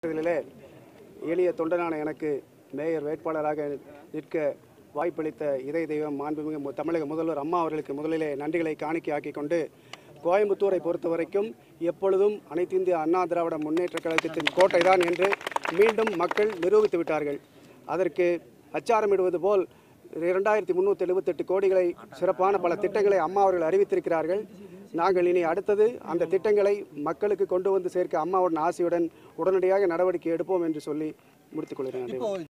இதிலே எளிய தொண்டனான எனக்கு மேயர் வேட்பாளராக நிற்க வாய்ப்பளித்த இதய தெய்வம் மாண்புமிகு மு- தமிழக முதல்வர் அம்மா அவர்களுக்கு முதலிலே நன்றிகளை காணிக்கையாக்கி கொண்டு கோயம்புத்தூரை பொறுத்த வரைக்கும் எப்பொழுதும் அனைத்து இந்திய அண்ணா திராவிட முன்னேற்ற கழகத்தின் கோட்டைதான் என்று மீண்டும் மக்கள் நிரூபித்து விட்டார்கள் அதற்கு அச்சாரமிடுவது போல் இரண்டாயிரத்தி முந்நூற்றி எழுபத்தெட்டு கோடிகளை சிறப்பான பல திட்டங்களை அம்மா அவர்கள் அறிவித்திருக்கிறார்கள் நாங்கள் இனி அடுத்தது அந்த திட்டங்களை மக்களுக்கு கொண்டு வந்து சேர்க்க அம்மாவுடன் ஆசையுடன் உடனடியாக நடவடிக்கை எடுப்போம் என்று சொல்லி முடித்துக் கொள்கிறேன் நன்றி. இப்போ